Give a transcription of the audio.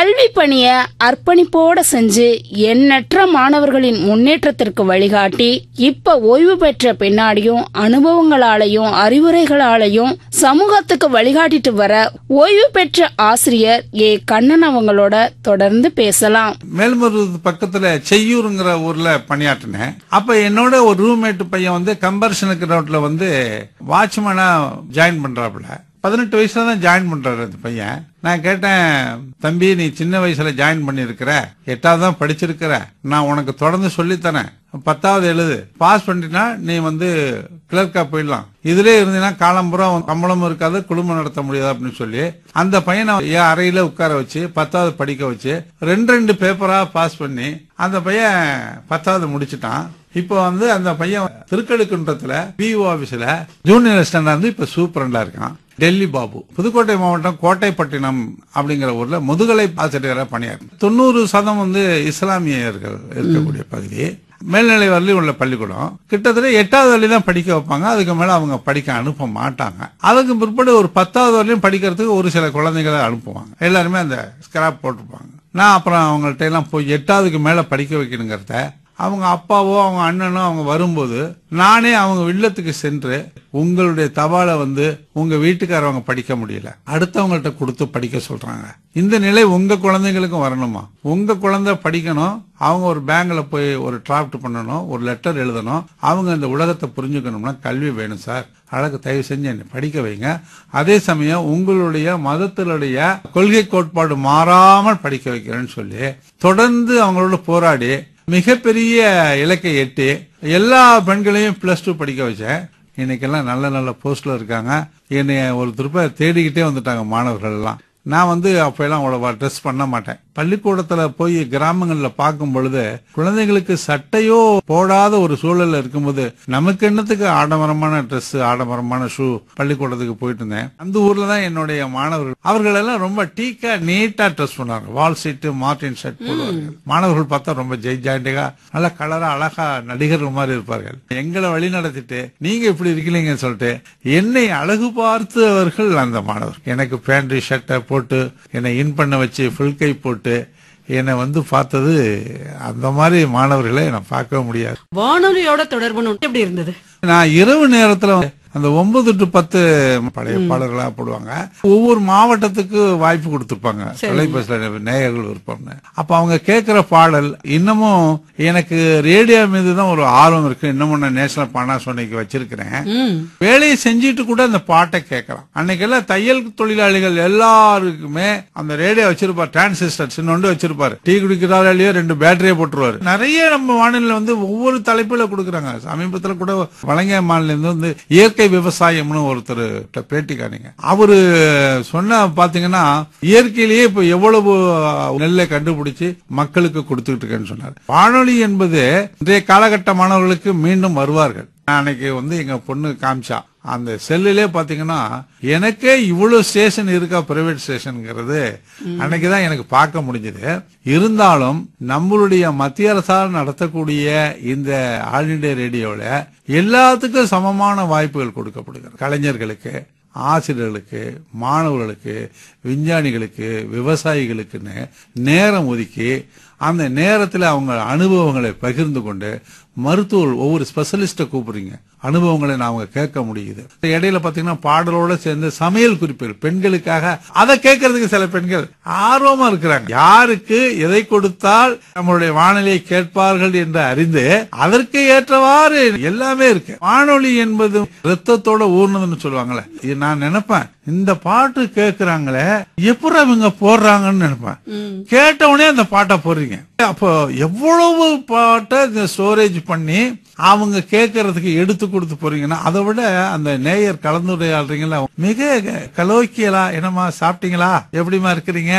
கல்வி பணிய அர்ப்பணிப்போட செஞ்சு எண்ணற்ற மாணவர்களின் முன்னேற்றத்திற்கு வழிகாட்டி இப்ப ஓய்வு பெற்ற பின்னாடியும் அனுபவங்களாலையும் அறிவுரைகளாலையும் சமூகத்துக்கு வழிகாட்டிட்டு வர ஓய்வு பெற்ற ஆசிரியர் ஏ கண்ணன் அவங்களோட தொடர்ந்து பேசலாம் மேல்மருது பக்கத்துல செய்யூருங்கிற ஊர்ல பணியாற்றினேன் அப்ப என்னோட ஒரு ரூம்மேட் பையன் வந்து கம்பர்ஷனுக்கு ரோட்ல வந்து வாட்ச்மேனா ஜாயின் பண்றாப்புல பதினெட்டு வயசுல தான் ஜாயின் பண்றாரு அந்த பையன் நான் கேட்டேன் தம்பி நீ சின்ன வயசுல ஜாயின் பண்ணிருக்கிற எட்டாவது தான் படிச்சிருக்கிற நான் உனக்கு தொடர்ந்து சொல்லித்தரேன் பத்தாவது எழுது பாஸ் பண்ணிட்டா நீ வந்து கிளர்க்கா போயிடலாம் இதுலயே இருந்தீங்கன்னா காலம்புறம் சம்பளமும் இருக்காது குடும்பம் நடத்த முடியாது அப்படின்னு சொல்லி அந்த பையனை என் அறையில உட்கார வச்சு பத்தாவது படிக்க வச்சு ரெண்டு ரெண்டு பேப்பரா பாஸ் பண்ணி அந்த பையன் பத்தாவது முடிச்சிட்டான் இப்போ வந்து அந்த பையன் திருக்கழுக்குன்றத்துல பிஓ ஆபீஸ்ல ஜூனியர் அசிஸ்டண்டா இருந்து இப்ப சூப்பரண்டா இருக்கான் டெல்லி பாபு புதுக்கோட்டை மாவட்டம் கோட்டைப்பட்டினம் அப்படிங்கிற ஊர்ல முதுகலை ஆசிரியராக பணியாற்று தொண்ணூறு சதம் வந்து இஸ்லாமியர்கள் இருக்கக்கூடிய பகுதி மேல்நிலை வரலையும் உள்ள பள்ளிக்கூடம் கிட்டத்தட்ட எட்டாவது வரையும் தான் படிக்க வைப்பாங்க அதுக்கு மேல அவங்க படிக்க அனுப்ப மாட்டாங்க அதுக்கு பிற்பாடு ஒரு பத்தாவது வரையும் படிக்கிறதுக்கு ஒரு சில குழந்தைகளை அனுப்புவாங்க எல்லாருமே அந்த ஸ்கிராப் போட்டிருப்பாங்க நான் அப்புறம் அவங்கள்ட்ட எல்லாம் போய் எட்டாவதுக்கு மேல படிக்க வைக்கணுங்கிறத அவங்க அப்பாவோ அவங்க அண்ணனோ அவங்க வரும்போது நானே அவங்க இல்லத்துக்கு சென்று உங்களுடைய தபாலை வந்து உங்க வீட்டுக்காரவங்க படிக்க முடியல அடுத்தவங்கள்ட்ட கொடுத்து படிக்க சொல்றாங்க இந்த நிலை உங்க குழந்தைங்களுக்கும் வரணுமா உங்க குழந்தை படிக்கணும் அவங்க ஒரு பேங்க்ல போய் ஒரு டிராஃப்ட் பண்ணணும் ஒரு லெட்டர் எழுதணும் அவங்க இந்த உலகத்தை புரிஞ்சுக்கணும்னா கல்வி வேணும் சார் அழகு தயவு செஞ்சு என்னை படிக்க வைங்க அதே சமயம் உங்களுடைய மதத்தினுடைய கொள்கை கோட்பாடு மாறாமல் படிக்க வைக்கிறேன்னு சொல்லி தொடர்ந்து அவங்களோட போராடி மிகப்பெரிய இலக்கை எட்டி எல்லா பெண்களையும் பிளஸ் டூ படிக்க வச்சேன் இன்னைக்கெல்லாம் நல்ல நல்ல போஸ்ட்ல இருக்காங்க என்னை ஒரு திருப்ப தேடிக்கிட்டே வந்துட்டாங்க மாணவர்கள் எல்லாம் நான் வந்து அப்பெல்லாம் அவ்வளவா ட்ரெஸ் பண்ண மாட்டேன் பள்ளிக்கூடத்துல போய் கிராமங்கள்ல பார்க்கும் பொழுது குழந்தைகளுக்கு சட்டையோ போடாத ஒரு சூழல்ல இருக்கும்போது நமக்கு என்னத்துக்கு ஆடம்பரமான Dress ஆடம்பரமான ஷூ பள்ளிக்கூடத்துக்கு போயிட்டு இருந்தேன் அந்த ஊர்ல தான் என்னுடைய மாணவர்கள் அவர்கள் எல்லாம் ரொம்ப டீக்கா நீட்டா ட்ரெஸ் பண்ணுவாங்க வால் சீட்டு மார்டின் ஷர்ட் போடுவார்கள் மாணவர்கள் பார்த்தா ரொம்ப ஜெய் ஜாண்டிகா நல்ல கலரா அழகா நடிகர்கள் மாதிரி இருப்பார்கள் எங்களை வழி நடத்திட்டு நீங்க இப்படி இருக்கீங்கன்னு சொல்லிட்டு என்னை அழகு பார்த்தவர்கள் அந்த மாணவர் எனக்கு பேண்ட் ஷர்ட்டை போட்டு என்னை இன் பண்ண வச்சு ஃபுல் கை போட்டு என்னை வந்து பார்த்தது அந்த மாதிரி மாணவர்களை நான் பார்க்க முடியாது வானொலியோட தொடர்பு எப்படி இருந்தது நான் இரவு நேரத்துல அந்த ஒன்பது டு பத்து பழைய பாடல்களா போடுவாங்க ஒவ்வொரு மாவட்டத்துக்கு வாய்ப்பு கொடுத்திருப்பாங்க தொலைபேசியில நேயர்கள் விருப்பம்னு அப்ப அவங்க கேட்கிற பாடல் இன்னமும் எனக்கு ரேடியோ மீது தான் ஒரு ஆர்வம் இருக்கு இன்னமும் நான் நேஷனல் பானாசோனிக்கு வச்சிருக்கிறேன் ம் வேலையை செஞ்சுட்டு கூட அந்த பாட்டை கேட்கலாம் அன்னைக்கெல்லாம் தையல் தொழிலாளிகள் எல்லாருக்குமே அந்த ரேடியோ வச்சிருப்பார் டிரான்சிஸ்டர் சின்னொண்டு வச்சிருப்பாரு டீ குடிக்கிறாரோ இல்லையோ ரெண்டு பேட்டரியை போட்டுருவாரு நிறைய நம்ம வானிலை வந்து ஒவ்வொரு தலைப்புல கொடுக்குறாங்க சமீபத்துல கூட வழங்கிய மாநிலம் வந்து இயற்கை விவசாயம்னு ஒருத்தர் பேட்டி காணிங்க அவரு சொன்ன பாத்தீங்கன்னா இயற்கையிலேயே இப்ப எவ்வளவு நெல்லை கண்டுபிடிச்சு மக்களுக்கு கொடுத்துட்டு இருக்கேன்னு சொன்னார் வானொலி என்பது இன்றைய காலகட்ட மாணவர்களுக்கு மீண்டும் வருவார்கள் நான் அன்னைக்கு வந்து எங்க பொண்ணு காமிச்சா அந்த செல்லுலே பாத்தீங்கன்னா எனக்கே இவ்வளவு ஸ்டேஷன் இருக்கா பிரைவேட் ஸ்டேஷன்ங்கிறது அன்னைக்குதான் எனக்கு பார்க்க முடிஞ்சது இருந்தாலும் நம்மளுடைய மத்திய அரசால் நடத்தக்கூடிய இந்த ஆல் இண்டியா ரேடியோல எல்லாத்துக்கும் சமமான வாய்ப்புகள் கொடுக்கப்படுகிறது கலைஞர்களுக்கு ஆசிரியர்களுக்கு மாணவர்களுக்கு விஞ்ஞானிகளுக்கு விவசாயிகளுக்குன்னு நேரம் ஒதுக்கி அந்த நேரத்தில் அவங்க அனுபவங்களை பகிர்ந்து கொண்டு மருத்துவர் ஒவ்வொரு ஸ்பெஷலிஸ்ட கூப்பிடுறீங்க அனுபவங்களை நாம கேட்க முடியுது இடையில பாத்தீங்கன்னா பாடலோட சேர்ந்து சமையல் குறிப்புகள் பெண்களுக்காக அதை கேட்கறதுக்கு சில பெண்கள் ஆர்வமா இருக்கிறாங்க யாருக்கு எதை கொடுத்தால் நம்மளுடைய வானொலியை கேட்பார்கள் என்று அறிந்து அதற்கு ஏற்றவாறு எல்லாமே இருக்கு வானொலி என்பது ரத்தத்தோட ஊர்னதுன்னு சொல்லுவாங்களே இது நான் நினைப்பேன் இந்த பாட்டு கேட்கறாங்களே எப்படி அவங்க போடுறாங்கன்னு நினைப்பேன் கேட்ட உடனே அந்த பாட்டை போடுறீங்க அப்போ எவ்வளவு பாட்டை ஸ்டோரேஜ் பண்ணி அவங்க கேட்கறதுக்கு எடுத்து கொடுத்து போறீங்கன்னா அதை விட அந்த நேயர் கலந்துரையாடுறீங்களா மிக கலோக்கியலா என்னமா சாப்பிட்டீங்களா எப்படிமா இருக்கிறீங்க